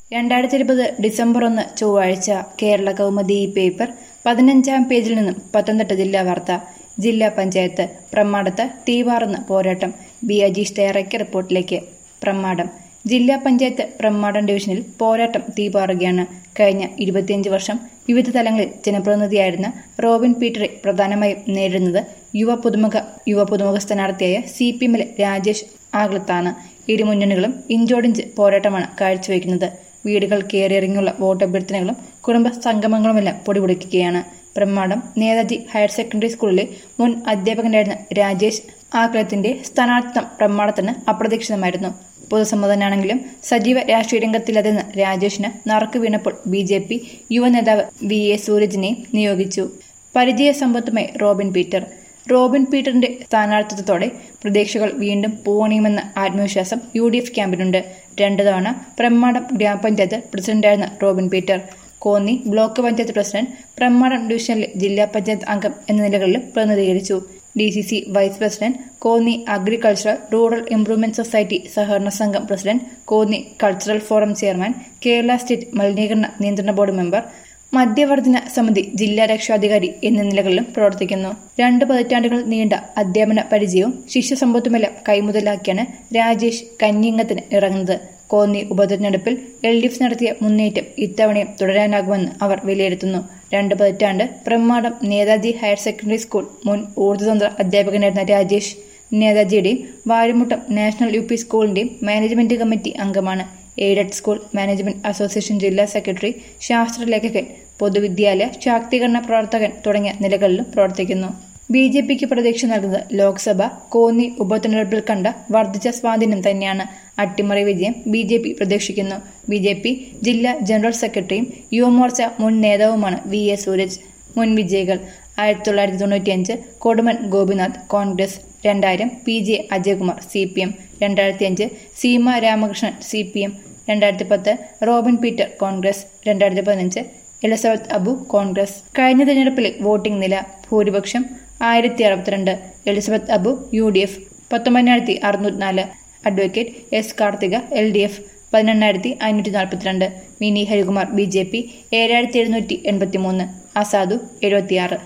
രണ്ടായിരത്തി ഇരുപത് ഡിസംബർ ഒന്ന് ചൊവ്വാഴ്ച കേരള കൗമുദി പേപ്പർ പതിനഞ്ചാം പേജിൽ നിന്നും പത്തനംതിട്ട ജില്ലാ വാർത്ത ജില്ലാ പഞ്ചായത്ത് പ്രമാടത്ത് തീവാറുന്ന പോരാട്ടം ബി അജീഷ് തയ്യാറാക്കിയ റിപ്പോർട്ടിലേക്ക് പ്രമാടം ജില്ലാ പഞ്ചായത്ത് പ്രമാടം ഡിവിഷനിൽ പോരാട്ടം തീപാറുകയാണ് കഴിഞ്ഞ ഇരുപത്തിയഞ്ച് വർഷം വിവിധ തലങ്ങളിൽ ജനപ്രതിനിധിയായിരുന്ന റോബിൻ പീറ്ററെ പ്രധാനമായും നേരിടുന്നത് യുവ പുതുമുഖ യുവ പുതുമുഖ സ്ഥാനാർത്ഥിയായ സി പി എമ്മിലെ രാജേഷ് ആഗ്ലത്താണ് ഇരു മുന്നണികളും ഇഞ്ചോടിഞ്ച് പോരാട്ടമാണ് കാഴ്ചവെക്കുന്നത് വീടുകൾ കയറിയിറങ്ങിയുള്ള വോട്ടഭ്യർത്ഥനകളും കുടുംബ സംഗമങ്ങളുമെല്ലാം പൊടിപൊടിക്കുകയാണ് പ്രമാടം നേതാജി ഹയർ സെക്കൻഡറി സ്കൂളിലെ മുൻ അധ്യാപകനായിരുന്ന രാജേഷ് ആക്ലത്തിന്റെ സ്ഥാനാർത്ഥിത്വം പ്രമാണത്തിന് അപ്രതീക്ഷിതമായിരുന്നു പൊതുസമ്മതനാണെങ്കിലും സജീവ രാഷ്ട്രീയ രംഗത്തിലതെന്ന് രാജേഷിന് നറുക്ക് വീണപ്പോൾ ബി ജെ പി യുവനേതാവ് വി എ സൂരജിനെ നിയോഗിച്ചു പരിചയ സമ്പത്തുമായി റോബിൻ പീറ്റർ റോബിൻ പീറ്ററിന്റെ സ്ഥാനാർത്ഥിത്വത്തോടെ പ്രതീക്ഷകൾ വീണ്ടും പൂവണിയുമെന്ന ആത്മവിശ്വാസം യു ഡി എഫ് ക്യാമ്പിനുണ്ട് രണ്ടു തവണ പ്രമ്മാടം ഗ്രാമപഞ്ചായത്ത് പ്രസിഡന്റായിരുന്ന Robin Peter Konni block panchayat president Pramadam ഡിവിഷനിലെ ജില്ലാ പഞ്ചായത്ത് അംഗം എന്ന നിലകളിലും പ്രതിനിധീകരിച്ചു D C C vice president Konni agricultural rural improvement society സഹകരണ സംഘം president Konni cultural forum chairman Kerala state മലിനീകരണ നിയന്ത്രണ ബോർഡ് മെമ്പർ മദ്യവർജന സമിതി ജില്ലാ രക്ഷാധികാരി എന്നീ നിലകളിലും പ്രവർത്തിക്കുന്നു രണ്ട് പതിറ്റാണ്ടുകൾ നീണ്ട അധ്യാപന പരിചയവും ശിഷ്യസമ്പത്തുമെല്ലാം കൈമുതലാക്കിയാണ് രാജേഷ് കന്നിയംഗത്തിന് ഇറങ്ങുന്നത് കോന്നി ഉപതെരഞ്ഞെടുപ്പിൽ എൽ ഡി എഫ് നടത്തിയ മുന്നേറ്റം ഇത്തവണയും തുടരാനാകുമെന്ന് അവർ വിലയിരുത്തുന്നു രണ്ട് പതിറ്റാണ്ട് Pramadam Netaji higher secondary school മുൻ ഊർജ്ജതന്ത്ര അധ്യാപകനായിരുന്ന രാജേഷ് നേതാജിയുടെയും വാരുമുട്ടം നാഷണൽ യു പി സ്കൂളിന്റെയും മാനേജ്മെന്റ് കമ്മിറ്റി അംഗമാണ് എയ്ഡഡ് സ്കൂൾ മാനേജ്മെന്റ് അസോസിയേഷൻ ജില്ലാ സെക്രട്ടറി ശാസ്ത്രലേഖകൻ പൊതുവിദ്യാലയ ശാക്തീകരണ പ്രവർത്തകൻ തുടങ്ങിയ നിലകളിലും പ്രവർത്തിക്കുന്നു ബി ജെ പിക്ക് പ്രതീക്ഷ നൽകുന്നത് ലോക്സഭ കോന്നി ഉപതെരഞ്ഞെടുപ്പിൽ കണ്ട വർദ്ധിച്ച സ്വാധീനം തന്നെയാണ് അട്ടിമറി വിജയം ബി ജെ പി പ്രതീക്ഷിക്കുന്നു ബി ജെ പി ജില്ലാ ജനറൽ സെക്രട്ടറിയും യുവമോർച്ച മുൻ നേതാവുമാണ് വി എ സൂരജ് മുൻ വിജയികൾ ആയിരത്തി തൊള്ളായിരത്തി തൊണ്ണൂറ്റിയഞ്ച് കൊടുമൺ ഗോപിനാഥ് കോൺഗ്രസ് രണ്ടായിരം P J Ajayakumar C P M രണ്ടായിരത്തി അഞ്ച് Seema Ramakrishnan C P M രണ്ടായിരത്തി പത്ത് റോബിൻ പീറ്റർ കോൺഗ്രസ് രണ്ടായിരത്തി പതിനഞ്ച് എലിസബത്ത് അബു കോൺഗ്രസ് കഴിഞ്ഞ തിരഞ്ഞെടുപ്പിലെ വോട്ടിംഗ് നില ഭൂരിപക്ഷം ആയിരത്തി അറുപത്തിരണ്ട് Elizabeth Abu U D F പത്തൊമ്പതിനായിരത്തി അറുന്നൂറ്റി നാല് advocate S Karthika L D F പതിനെണ്ണായിരത്തി അഞ്ഞൂറ്റി നാൽപ്പത്തിരണ്ട് Mini Harikumar B J P ഏഴായിരത്തി എഴുന്നൂറ്റി എൺപത്തി മൂന്ന് അസാദു എഴുപത്തിയാറ്